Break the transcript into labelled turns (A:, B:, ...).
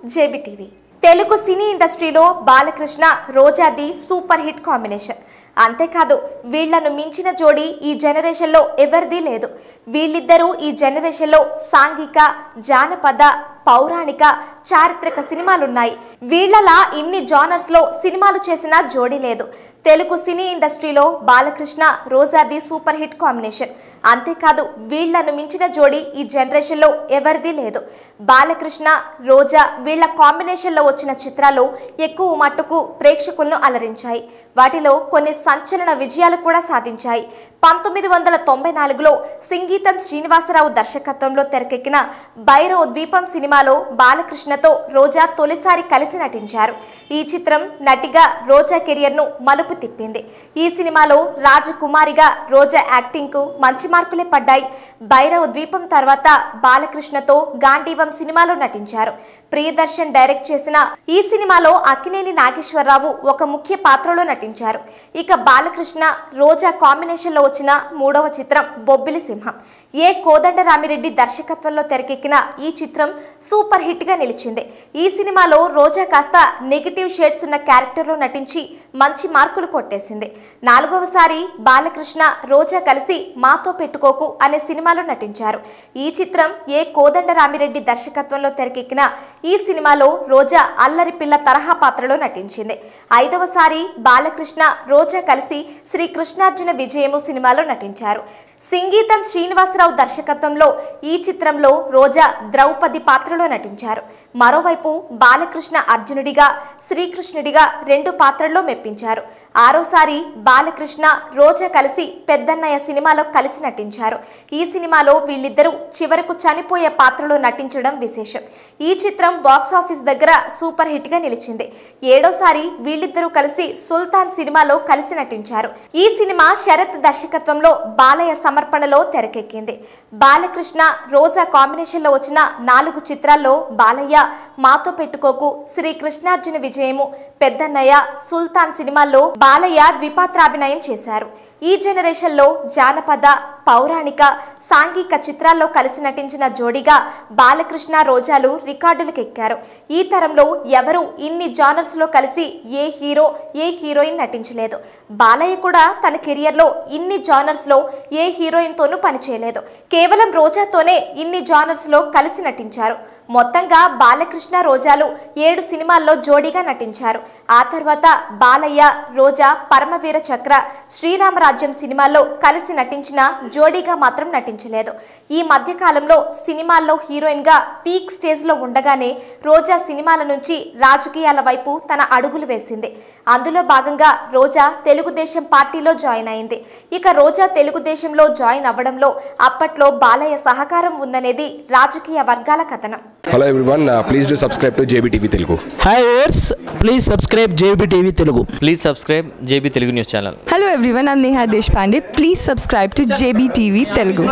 A: JBTV Telugu cine ఇండస్ట్రీలో బాలకృష్ణ రోజాది super hit combination అంతేకాదు వీళ్లను మించిన జోడీ ఈ జనరేషన్లో ఎవరిది లేదు వీళ్ళిద్దరూ ఈ జనరేషన్లో సాంఘిక జానపద పౌరాణిక చారిత్రక సినిమాలున్నాయి వీళ్ళలా ఇన్ని జానర్స్లో సినిమాలు చేసిన జోడీ లేదు తెలుగు సినీ ఇండస్ట్రీలో బాలకృష్ణ రోజాది సూపర్ హిట్ కాంబినేషన్ అంతేకాదు వీళ్లను మించిన జోడీ ఈ జనరేషన్లో ఎవరిది లేదు బాలకృష్ణ రోజా వీళ్ళ కాంబినేషన్లో వచ్చిన చిత్రాలు ఎక్కువ మట్టుకు ప్రేక్షకులను అలరించాయి వాటిలో కొన్ని సంచలన విజయాలు కూడా సాధించాయి పంతొమ్మిది వందల తొంభై నాలుగులో సింగీతం శ్రీనివాసరావు దర్శకత్వంలో తెరకెక్కిన భైరవ ద్వీపం సినిమాలో బాలకృష్ణతో రోజా తొలిసారి కలిసి నటించారు ఈ చిత్రం నటిగా రోజా కెరియర్ను మలుపు తిప్పింది ఈ సినిమాలో రాజకుమారిగా రోజా యాక్టింగ్కు మంచి మార్కులే పడ్డాయి భైరవ ద్వీపం తర్వాత బాలకృష్ణతో గాంధీవం సినిమాలో నటించారు ప్రియదర్శన్ డైరెక్ట్ చేసిన ఈ సినిమాలో అక్కినేని నాగేశ్వరరావు ఒక ముఖ్య పాత్రలో నటించారు ఇక బాలకృష్ణ రోజా కాంబినేషన్లో వచ్చిన మూడవ చిత్రం బొబ్బిలి సింహం ఏ కోదండరామిరెడ్డి దర్శకత్వంలో తెరకెక్కిన ఈ చిత్రం సూపర్ హిట్ గా నిలిచింది ఈ సినిమాలో రోజా కాస్త నెగిటివ్ షేడ్స్ ఉన్న క్యారెక్టర్లో నటించి మంచి మార్కులు కొట్టేసింది నాలుగవసారి బాలకృష్ణ రోజా కలిసి మాతో పెట్టుకోకు అనే సినిమాలో నటించారు ఈ చిత్రం ఏ కోదండరామిరెడ్డి దర్శకత్వంలో తెరకెక్కిన ఈ సినిమాలో రోజా అల్లరి పిల్ల తరహా పాత్రలో నటించింది ఐదవసారి బాలకృష్ణ రోజా కలిసి శ్రీ కృష్ణార్జున విజయము సినిమాలో నటించారు సింగీతం శ్రీనివాసరావు దర్శకత్వంలో ఈ చిత్రంలో రోజా ద్రౌపది పాత్రలో నటించారు మరోవైపు బాలకృష్ణ అర్జునుడిగా శ్రీకృష్ణుడిగా రెండు పాత్రల్లో మెప్పించారు ఆరోసారి బాలకృష్ణ రోజా కలిసి పెద్దన్నయ్య సినిమాలో కలిసి నటించారు ఈ సినిమాలో వీళ్ళిద్దరూ చివరకు చనిపోయే పాత్రలో నటించడం విశేషం ఈ చిత్రం బాక్స్ ఆఫీస్ దగ్గర సూపర్ హిట్ గా నిలిచింది ఏడోసారి వీళ్ళిద్దరూ కలిసి సుల్తాన్ సినిమాలో కలిసి నటించారు ఈ సినిమా శరత్ దర్శకత్వంలో బాలయ్య సమర్పణలో తెరకెక్కింది బాలకృష్ణ రోజా కాంబినేషన్లో వచ్చిన నాలుగు చిత్రాల్లో బాలయ్య మాతో పెట్టుకోకు శ్రీ కృష్ణార్జున విజయము పెద్దన్నయ్య సుల్తాన్ సినిమాల్లో బాలయ్య ద్విపాత్రాభినయం చేశారు ఈ జనరేషన్లో జానపద పౌరాణిక సాంఘిక చిత్రాల్లో కలిసి నటించిన జోడీగా బాలకృష్ణ రోజాలు రికార్డులకు ఎక్కారు ఈ తరంలో ఎవరు ఇన్ని జానర్స్లో కలిసి ఏ హీరో ఏ హీరోయిన్ నటించలేదు బాలయ్య కూడా తన కెరియర్లో ఇన్ని జానర్స్లో ఏ హీరోయిన్తోనూ పనిచేయలేదు కేవలం రోజాతోనే ఇన్ని జానర్స్లో కలిసి నటించారు మొత్తంగా బాలకృష్ణ రోజాలు ఏడు సినిమాల్లో జోడీగా నటించారు ఆ తర్వాత బాలయ్య రోజా పరమవీర చక్ర శ్రీరామరాజ్యం సినిమాల్లో కలిసి నటించిన జోడీగా మాత్రం నటించలేదు ఈ మధ్య కాలంలో సినిమాల్లో హీరోయిన్గా పీక్ స్టేజ్లో ఉండగానే రోజా సినిమాల నుంచి రాజకీయాల వైపు తన అడుగులు వేసింది అందులో భాగంగా రోజా తెలుగుదేశం పార్టీలో జాయిన్ అయింది ఇక రోజా తెలుగుదేశంలో జాయిన్ అవ్వడంలో అప్పట్లో బాలయ్య సహకారం ఉందనేది రాజకీయ వర్గాల కథనం
B: hello everyone please do subscribe to JB Telugu
C: hi ఓర్స్ please subscribe JB TV Telugu
D: please subscribe JB Telugu news channel
E: Hello everyone, I'm Neha Deshpande. Please subscribe to JBTV Telugu.